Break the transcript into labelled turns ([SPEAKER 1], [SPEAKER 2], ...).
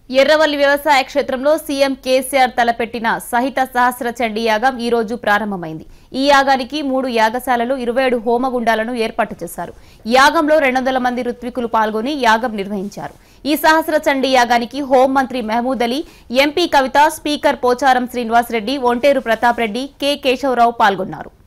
[SPEAKER 1] ఎర్రవల్లి వ్యవసాయ క్షేత్రంలో సీఎం కేసీఆర్ తలపెట్టిన సహిత సహస్ర చండీ యాగం ఈ రోజు ప్రారంభమైంది ఈ యాగానికి మూడు యాగశాలలు ఇరవై ఏడు హోమగుండాలను ఏర్పాటు చేశారు యాగంలో రెండు వందల మంది ఋత్వికులు పాల్గొని యాగం నిర్వహించారు ఈ సహస్ర చండీ యాగానికి హోం మంత్రి Mahmood Ali MP Kavitha speaker Pocharam Srinivas Reddy Onteru Pratap Reddy K Keshavarao పాల్గొన్నారు